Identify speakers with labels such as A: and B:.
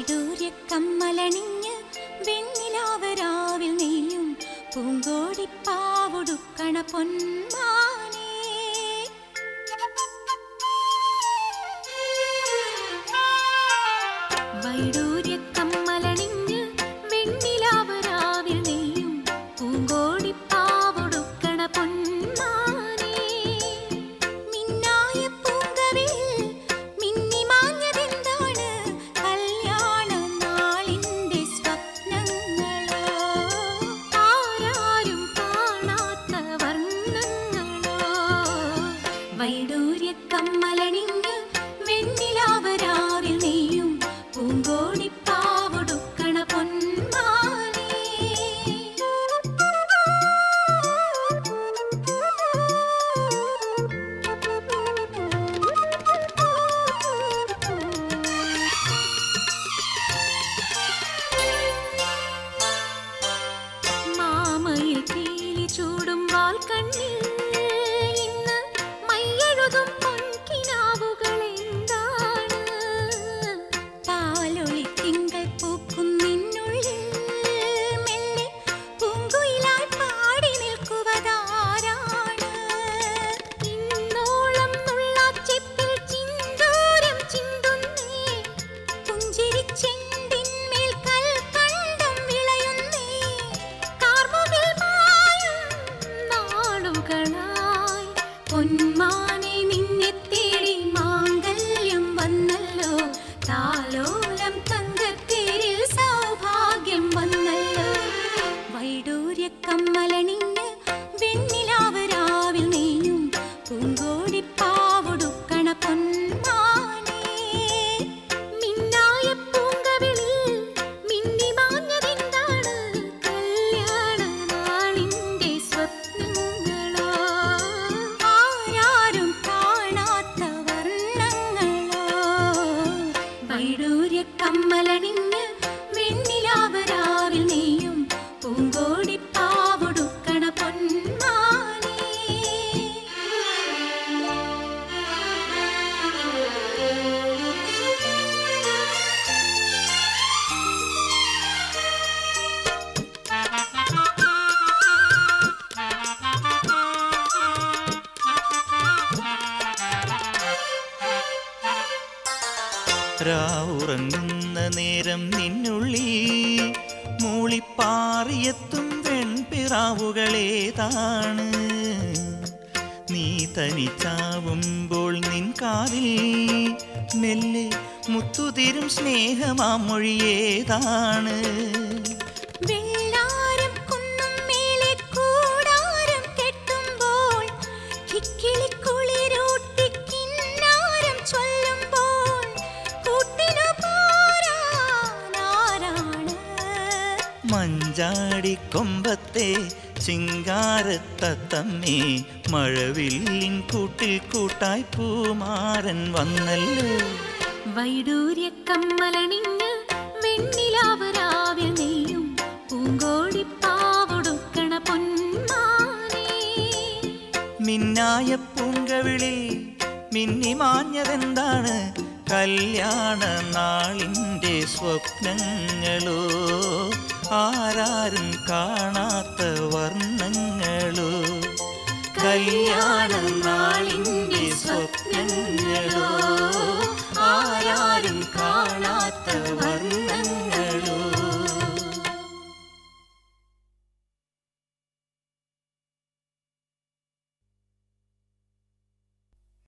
A: വൈഡൂര്യ കമ്മലണിഞ്ഞ് വെണ്ണിലാവരാവിൽ നെയ്യും പൂങ്കോടിപ്പാവുടുക്കണ പൊന്മാനേ വൈഡൂര്യ കമ്മലണിഞ്ഞ് വെണ്ണിലാവരാവിൽ നെയ്യും പൂങ്കോടിപ്പാവുടുക്കണ പൊന്മാനേ മിന്നായ പൂങ്കവിൽ മിന്നിമാഞ്ഞതെന്താണ് കല്യാണ നാളിന്റെ സ്വപ്നങ്ങളോ ആരാരും കാണാത്ത വർണ്ണങ്ങളോ വൈഡൂര്യ കമ്മലണിഞ്ഞ് വെണ്ണിലാവരാവിൽ നെയ്യും പൂങ്കോടിപ്പാവുടുക്കണ പൊന്മാനേ മാമയിൽ തീലി ചൂടും വാൽ കണ്ണിൽ ഇന്ന് മയ്യെഴുതും പൊൻകിനാവുകൾ എന്താണ് പാലൊളി തിങ്കൾ പൂക്കും നിന്നുള്ളിൽ മെല്ലെ പൂങ്കുയിലായി പാടി നിൽക്കുവതാരാണ് ഇന്നോളം നുള്ളാച്ചെപ്പിൽ ചിന്തൂരം ചിന്തുന്നേ പുഞ്ചിരിച്ചെണ്ടിന്മേൽ കൽക്കണ്ടം വിളയുന്നേ കാർമുകിൽ മായും നാളുകളായി പൊന്മാനെ നിന്നെ തേടി മാംഗല്യം വന്നല്ലോ താലോലം തങ്കത്തേരിൽ സൗഭാഗ്യം വന്നല്ലോ വൈഡൂര്യ കമ്മലണിഞ്ഞ് വെണ്ണിലാവരാവിൽ നെയ്യും പൂങ്കോടിപ്പാവുടുക്കണ പൊന്മാനേ മിന്നായ പൂങ്കവിളിൽ മിന്നിമാഞ്ഞതെന്താണ് കല്യാണ നാളിന്റെ സ്വപ്നങ്ങളോ ആരാരും കാണാത്ത വർണ്ണങ്ങളോ വൈഡൂര്യ കമ്മലണിഞ്ഞ് വെണ്ണിലാവരാവിൽ നെയ്യും പൂങ്കോടിപ്പാവുടുക്കണ പൊന്മാനേ
B: രാവുറങ്ങുന്ന നേരം നിന്നുള്ളി മൂളിപ്പാറിയെത്തും വെൺപിറാവുകളേതാണ് നീ തനിച്ചാവുമ്പോൾ നിൻ കാതിൽ മെല്ലെ മുത്തുതിരും സ്നേഹമാം മൊഴിയേതാണ്
A: വെള്ളാരം കുന്നും മേലെ കൂടാരം കെട്ടുമ്പോൾ കിക്കിളിക്കുളിരൂട്ടി കിന്നാരം ചൊല്ലുമ്പോൾ കൂട്ടിനു പോരാനാരാണ്
B: മഞ്ചാടിക്കൊമ്പത്തെ ചിങ്കാരത്തത്തമ്മേ മഴവില്ലിൻ കൂട്ടിൽ കൂട്ടായി പൂമാരൻ വന്നല്ലോ
A: വൈഡൂര്യ കമ്മലണിഞ്ഞ് വെണ്ണിലാവരാവിൽ നെയ്യും പൂങ്കോടിപ്പാവുടുക്കണ പൊന്മാനേ
B: മിന്നായ പൂങ്കവിളിൽ മിന്നിമാഞ്ഞതെന്താണ് കല്യാണ നാളിൻ്റെ സ്വപ്നങ്ങളോ ആരാരും കാണാത്ത വർണ്ണങ്ങളോ കല്യാണ നാളിൻ്റെ സ്വപ്നങ്ങളോ ആരാരും കാണാത്ത വർണ്ണങ്ങളോ